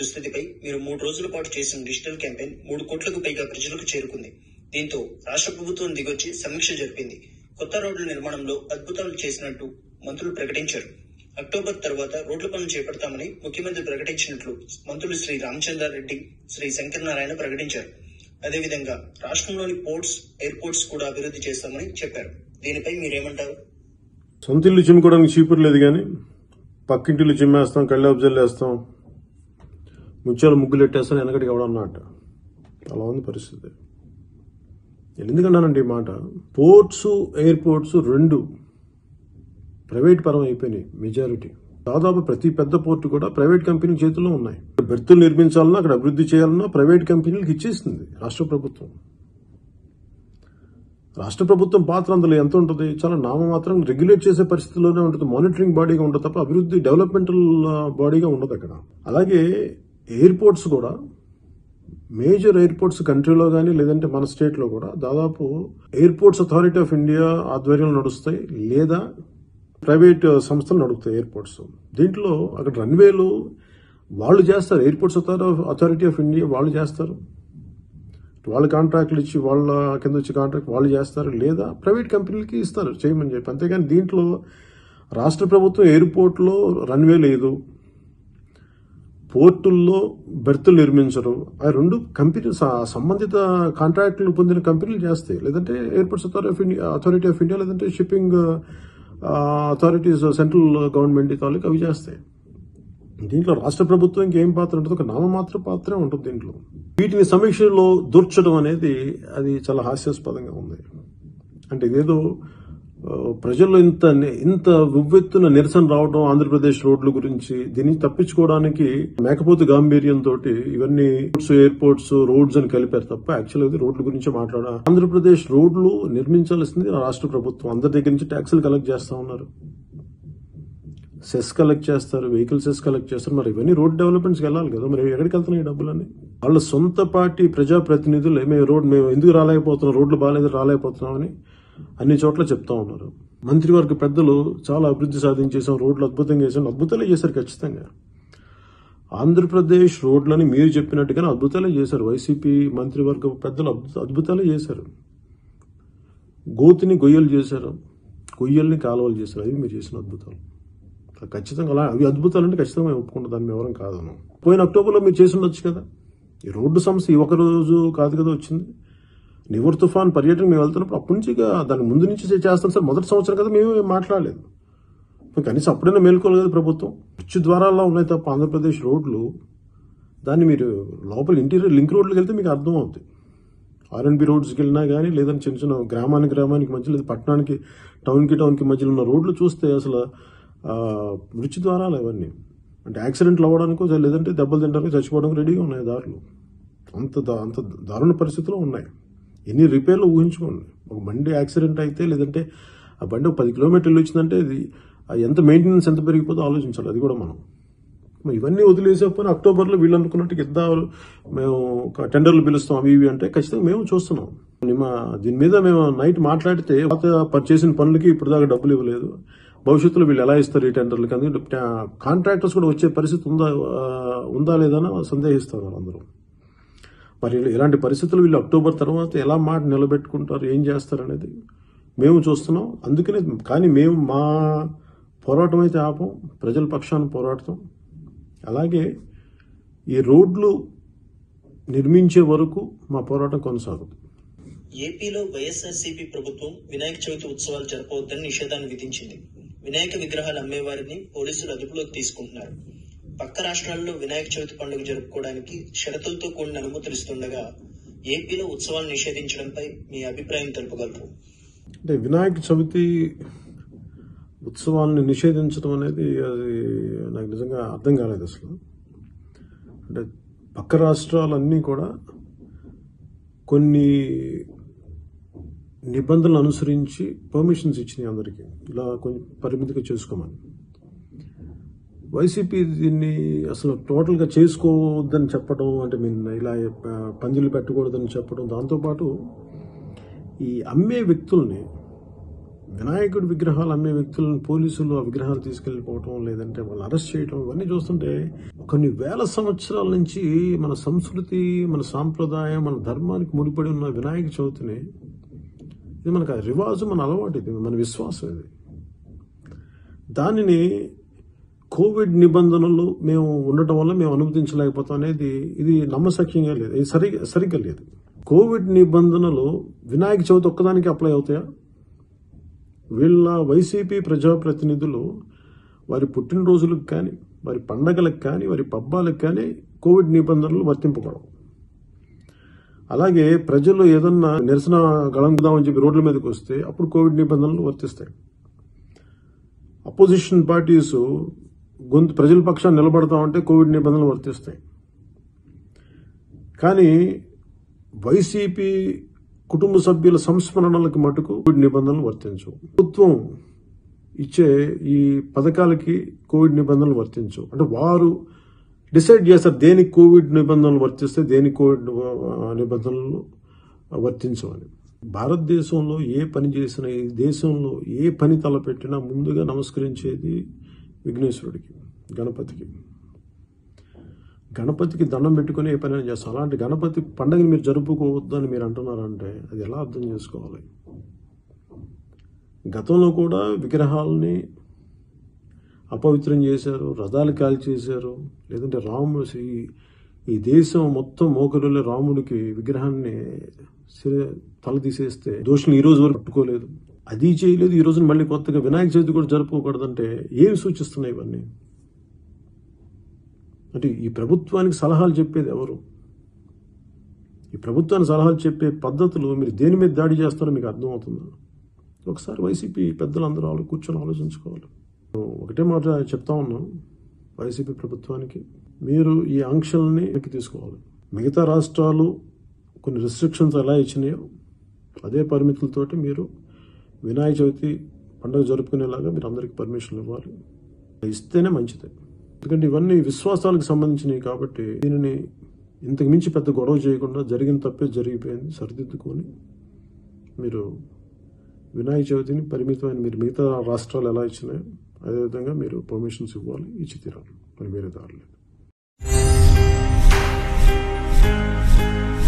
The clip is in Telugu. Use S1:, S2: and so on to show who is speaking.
S1: దుస్థితిపై మీరు మూడు రోజుల పాటు చేసిన డిజిటల్ క్యాంపెయిన్ మూడు కోట్లకు పైగా ప్రజలకు చేరుకుంది దీంతో రాష్ట్ర ప్రభుత్వం దిగొచ్చి సమీక్ష జరిపింది కొత్త రోడ్ల నిర్మాణంలో అద్భుతాలు చేసినట్టు మంత్రులు ప్రకటించారు అక్టోబర్ తర్వాత రోడ్ల పనులు చేపడతామని ముఖ్యమంత్రి ప్రకటించినట్లు మంత్రులు శ్రీ రామచంద్రారెడ్డి శ్రీ శంకర్ నారాయణ ప్రకటించారు అదేవిధంగా రాష్ట్రంలోని పోర్ట్స్ ఎయిర్పోర్ట్స్ కూడా అభివృద్ధి చేస్తామని చెప్పారు దీనిపై మీరేమంటారు
S2: సొంత ఇల్లు చిమ్ముకోవడానికి చీపురు లేదు కానీ పక్కింటిల్లు చిమ్మేస్తాం కళ్ళాపు జల్లేస్తాం ముత్యాలు ముగ్గులు ఎట్టేస్తాం వెనకటికి ఎవడన్నట్ట అలా ఉంది పరిస్థితి నేను ఎందుకన్నానండి ఈ మాట పోర్ట్స్ ఎయిర్పోర్ట్స్ రెండు ప్రైవేట్ పరం అయిపోయినాయి మెజారిటీ దాదాపు ప్రతి పెద్ద పోర్టు కూడా ప్రైవేట్ కంపెనీ చేతుల్లో ఉన్నాయి బెర్తులు నిర్మించాలన్నా అక్కడ అభివృద్ధి చేయాలన్నా ప్రైవేట్ కంపెనీలకు ఇచ్చేసింది రాష్ట్ర ప్రభుత్వం రాష్ట్ర ప్రభుత్వం పాత్ర అందులో ఎంత ఉంటుంది చాలా నామమాత్రం రెగ్యులేట్ చేసే పరిస్థితిలోనే ఉంటుంది మానిటరింగ్ బాడీగా ఉంటుంది తప్ప అభివృద్ధి డెవలప్మెంటల్ బాడీగా ఉండదు అక్కడ అలాగే ఎయిర్పోర్ట్స్ కూడా మేజర్ ఎయిర్పోర్ట్స్ కంట్రీలో కానీ లేదంటే మన స్టేట్లో కూడా దాదాపు ఎయిర్పోర్ట్స్ అథారిటీ ఆఫ్ ఇండియా ఆధ్వర్యంలో నడుస్తాయి లేదా ప్రైవేట్ సంస్థలు నడుపుతాయి ఎయిర్పోర్ట్స్ దీంట్లో అక్కడ రన్వేలు వాళ్ళు చేస్తారు ఎయిర్పోర్ట్స్ అథారిటీ ఆఫ్ ఇండియా వాళ్ళు చేస్తారు వాళ్ళ కాంట్రాక్ట్లు ఇచ్చి వాళ్ళ కింద వచ్చి కాంట్రాక్ట్ వాళ్ళు చేస్తారు లేదా ప్రైవేట్ కంపెనీలకి ఇస్తారు చేయమని చెప్పి అంతేగాని దీంట్లో రాష్ట్ర ప్రభుత్వం ఎయిర్పోర్ట్లో రన్వే లేదు పోర్టుల్లో బెర్తులు నిర్మించరు ఆ రెండు కంపెనీ స- సంబంధిత కాంట్రాక్టులు పొందిన కంపెనీలు చేస్తాయి లేదంటే airports authority of India authority of India లేదంటే షిప్పింగ్ అథారిటీస్ సెంట్రల్ గవర్నమెంట్ తాలూకు అవి చేస్తాయి దీంట్లో రాష్ట్ర ప్రభుత్వంకి ఏం పాత్ర ఉంటుంది ఒక నామమాత్ర పాత్రే ఉంటుంది దీంట్లో వీటిని సమీక్షలో దూర్చడం అనేది అది చాలా హాస్యాస్పదంగా ఉంది అంటే ఇదేదో ఆ, ప్రజల్లో ఇంత ఇంత ఉవ్వెత్తున నిరసన రావడం ఆంధ్రప్రదేశ్ రోడ్ల గురించి దీన్ని తప్పించుకోవడానికి మేకపోతు గాంభీర్యంతో ఇవన్నీ రోడ్స్ ఎయిర్పోర్ట్స్ రోడ్స్ అని కలిపారు తప్ప యాక్చువల్ ఇది రోడ్ల గురించి మాట్లాడ ఆంధ్రప్రదేశ్ రోడ్లు నిర్మించాల్సింది రాష్ట్ర ప్రభుత్వం అందరి దగ్గర నుంచి ట్యాక్సులు కలెక్ట్ చేస్తా ఉన్నారు సెస్ కలెక్ట్ చేస్తారు వెహికల్ సెస్ కలెక్ట్ చేస్తారు మరి ఇవన్నీ రోడ్ డెవలప్మెంట్స్కి వెళ్ళాలి కదా మరి ఎక్కడికి వెళ్తున్నాయి ఈ డబ్బులని వాళ్ళ సొంత పార్టీ ప్రజాప్రతినిధులు మేము రోడ్ మేము ఎందుకు రాలేకపోతున్నాం రోడ్లు బాగాలేదు రాలేకపోతున్నామని అన్ని చోట్ల చెప్తా ఉన్నారు మంత్రివర్గ పెద్దలు చాలా అభివృద్ధి సాధించేసాం రోడ్లు అద్భుతంగా చేసాం అద్భుతాలే చేశారు ఖచ్చితంగా ఆంధ్రప్రదేశ్ రోడ్లని మీరు చెప్పినట్టుగానే అద్భుతాలే చేశారు వైసీపీ మంత్రివర్గ పెద్దలు అద్భుత- అద్భుతాలే చేశారు గోతిని గొయ్యలు చేశారు గొయ్యల్ని కాలువలు చేశారు అది మీరు చేసిన అద్భుతాలు ఖచ్చితంగా అలా అవి అద్భుతాలు అంటే ఖచ్చితంగా మేము ఒప్పుకుంటాం దాన్ని మేము ఎవరం కాదను పోయిన అక్టోబర్లో మీరు చేసి ఉండొచ్చు కదా ఈ రోడ్డు సమస్య ఈ ఒక రోజు కాదు కదా వచ్చింది నివర్ తుఫాన్ పర్యటన మేము వెళ్తున్నప్పుడు అప్పటి నుంచి ఇక దాని ముందు నుంచి చేస్తాం సార్ మొదటి సంవత్సరం కదా మేము ఏం మాట్లాడలేదు మరి కనీసం అప్పుడైనా మేల్కోలేదు కదా ప్రభుత్వం మృత్యు ద్వారాల్లో ఉన్నాయి తప్ప ఆంధ్రప్రదేశ్ రోడ్లు దాన్ని మీరు లోపల ఇంటీరియర్ లింక్ రోడ్లకు వెళ్తే మీకు అర్థం అవుతుంది ఆర్ఎన్బి రోడ్స్కి వెళ్ళినా కానీ లేదంటే చిన్న చిన్న గ్రామానికి గ్రామానికి మధ్య లేదా పట్టణానికి టౌన్కి టౌన్కి మధ్యలో ఉన్న రోడ్లు చూస్తే అసలు ఆ, మృత్యు ద్వారాలు అవన్నీ అంటే యాక్సిడెంట్లు అవ్వడానికో లేదంటే దెబ్బలు తినడానికి చచ్చిపోవడానికి రెడీగా ఉన్నాయి దారులు అంత దా- అంత దారుణ పరిస్థితుల్లో ఉన్నాయి ఎన్ని రిపేర్లు ఊహించుకోండి ఒక బండి యాక్సిడెంట్ అయితే లేదంటే ఆ బండి ఒక పది కిలోమీటర్లు వచ్చిందంటే ఇది ఆ ఎంత మెయింటెనెన్స్ ఎంత పెరిగిపోతే ఆలోచించాలి అది కూడా మనం మరి ఇవన్నీ వదిలేసేపోయిన అక్టోబర్లో వీళ్ళు అనుకున్నట్టు ఇద్దాం మేము ఒక టెండర్లు పిలుస్తాం అవి ఇవి అంటే ఖచ్చితంగా మేము చూస్తున్నాం నిన్న దీని మీద మేము నైట్ మాట్లాడితే పాత ప- చేసిన పనులకి ఇప్పుడు దాకా డబ్బులు ఇవ్వలేదు భవిష్యత్తులో వీళ్ళు ఎలా ఇస్తారు ఈ టెండర్లకి అందుకే కాంట్రాక్టర్స్ కూడా వచ్చే పరిస్థితి ఉందా ఆ, ఉందా లేదా అని సందేహిస్తున్నారు అందరూ మరి ఇలాంటి పరిస్థితులు వీళ్ళు అక్టోబర్ తర్వాత ఎలా మాట నిలబెట్టుకుంటారు ఏం చేస్తారు అనేది మేము చూస్తున్నాం అందుకనే కానీ మేము మా పోరాటం అయితే ఆపం ప్రజల పక్షాన పోరాడతాం అలాగే ఈ రోడ్లు నిర్మించే వరకు మా పోరాటం కొనసాగుతుంది
S1: ఏపీలో వైఎస్ఆర్సీపీ ప్రభుత్వం వినాయక చవితి ఉత్సవాలు జరపవద్దని నిషేధాన్ని విధించింది వినాయక విగ్రహాలు అమ్మేవారిని పోలీసులు అదుపులోకి తీసుకుంటున్నారు పక్క రాష్ట్రాల్లో వినాయక చవితి పండుగ జరుపుకోవడానికి షరతులతో కూడిన అనుమతులు ఇస్తుండగా ఏపీలో ఉత్సవాలు నిషేధించడంపై మీ అభిప్రాయం తెలుపగలరు
S2: అంటే వినాయక చవితి ఉత్సవాలను నిషేధించడం అనేది అది నాకు నిజంగా అర్థం కాలేదు అసలు అంటే పక్క రాష్ట్రాలన్నీ కూడా కొన్ని నిబంధనలు అనుసరించి పర్మిషన్స్ ఇచ్చినాయి అందరికీ ఇలా కొంచెం పరిమితిగా చేసుకోమని వైసీపీ దీన్ని అసలు టోటల్గా చేసుకోవద్దని చెప్పడం అంటే మీన్ ఇలా ఆ, పందిళ్ళు పెట్టకూడదని చెప్పడం దాంతోపాటు ఈ అమ్మే వ్యక్తుల్ని వినాయకుడి విగ్రహాలు అమ్మే వ్యక్తులను పోలీసులు ఆ విగ్రహాలు తీసుకెళ్లిపోవటం లేదంటే వాళ్ళు అరెస్ట్ చేయటం ఇవన్నీ చూస్తుంటే కొన్ని వేల సంవత్సరాల నుంచి మన సంస్కృతి మన సాంప్రదాయం మన ధర్మానికి ముడిపడి ఉన్న వినాయక చవితిని ఇది మనకు ఆ రివాజు మన అలవాటు ఇది మన విశ్వాసం ఇది దానిని కోవిడ్ నిబంధనలు మేము ఉండటం వల్ల మేము అనుమతించలేకపోతాం అనేది ఇది నమ్మశక్యంగా లేదు ఇది సరిగా సరిగ్గా లేదు కోవిడ్ నిబంధనలు వినాయక చవితి ఒక్కదానికి అప్లై అవుతాయా వీళ్ళ వైసీపీ ప్రజాప్రతినిధులు వారి పుట్టినరోజులకు కానీ వారి పండగలకు కానీ వారి పబ్బాలకు కానీ కోవిడ్ నిబంధనలు వర్తింపబడవు అలాగే ప్రజలు ఏదన్నా నిరసన గళంకుదామని చెప్పి రోడ్ల మీదకి వస్తే అప్పుడు కోవిడ్ నిబంధనలు వర్తిస్తాయి అపోజిషన్ పార్టీస్ గొంతు ప్రజల పక్షాన్ని నిలబడతామంటే కోవిడ్ నిబంధనలు వర్తిస్తాయి కానీ వైసీపీ కుటుంబ సభ్యుల సంస్మరణలకు మటుకు కోవిడ్ నిబంధనలు వర్తించవు ప్రభుత్వం ఇచ్చే ఈ పథకాలకి కోవిడ్ నిబంధనలు వర్తించవు అంటే వారు డిసైడ్ చేస్తారు దేనికి కోవిడ్ నిబంధనలు వర్తిస్తే దేనికి కోవిడ్ నిబంధనలు వర్తించవని భారతదేశంలో ఏ పని చేసినా ఈ దేశంలో ఏ పని తలపెట్టినా ముందుగా నమస్కరించేది విఘ్నేశ్వరుడికి గణపతికి గణపతికి దండం పెట్టుకుని ఏ పని చేస్తాం అలాంటి గణపతి పండుగని మీరు జరుపుకోవద్దు అని మీరు అంటున్నారంటే అది ఎలా అర్థం చేసుకోవాలి గతంలో కూడా విగ్రహాలని అపవిత్రం చేశారు రథాలు కాల్ చేశారు లేదంటే రాముడు ఈ ఈ దేశం మొత్తం మోకరులే రాముడికి విగ్రహాన్ని సిర- తల తీసేస్తే దోషులు ఈ రోజు వరకు పట్టుకోలేదు అది చేయలేదు ఈ రోజున మళ్ళీ కొత్తగా వినాయక చవితి కూడా జరుపుకోకూడదంటే ఏమి సూచిస్తున్నాయి ఇవన్నీ అంటే ఈ ప్రభుత్వానికి సలహాలు చెప్పేది ఎవరు ఈ ప్రభుత్వానికి సలహాలు చెప్పే పద్ధతులు మీరు దేని మీద దాడి చేస్తారో మీకు అర్థమవుతుందా ఒకసారి వైసీపీ పెద్దలందరూ ఆలో కూర్చొని ఆలోచించుకోవాలి ఒకటే మాట చెప్తా ఉన్నాం వైసీపీ ప్రభుత్వానికి మీరు ఈ ఆంక్షల్ని వెనక్కి తీసుకోవాలి మిగతా రాష్ట్రాలు కొన్ని రిస్ట్రిక్షన్స్ ఎలా ఇచ్చినాయో అదే పరిమితులతోటి మీరు వినాయక చవితి పండుగ జరుపుకునేలాగా మీరు అందరికీ పర్మిషన్ ఇవ్వాలి ఇస్తేనే మంచిది ఎందుకంటే ఇవన్నీ విశ్వాసాలకు సంబంధించినవి కాబట్టి దీనిని ఇంతకు మించి పెద్ద గొడవ చేయకుండా జరిగిన తప్పే జరిగిపోయింది సరిదిద్దుకొని మీరు వినాయక చవితిని పరిమితమైన మీరు మిగతా రాష్ట్రాలు ఎలా ఇచ్చినాయో అదేవిధంగా మీరు పర్మిషన్స్ ఇవ్వాలి ఇచ్చి తీరాలి మరి వేరే దారి లేదు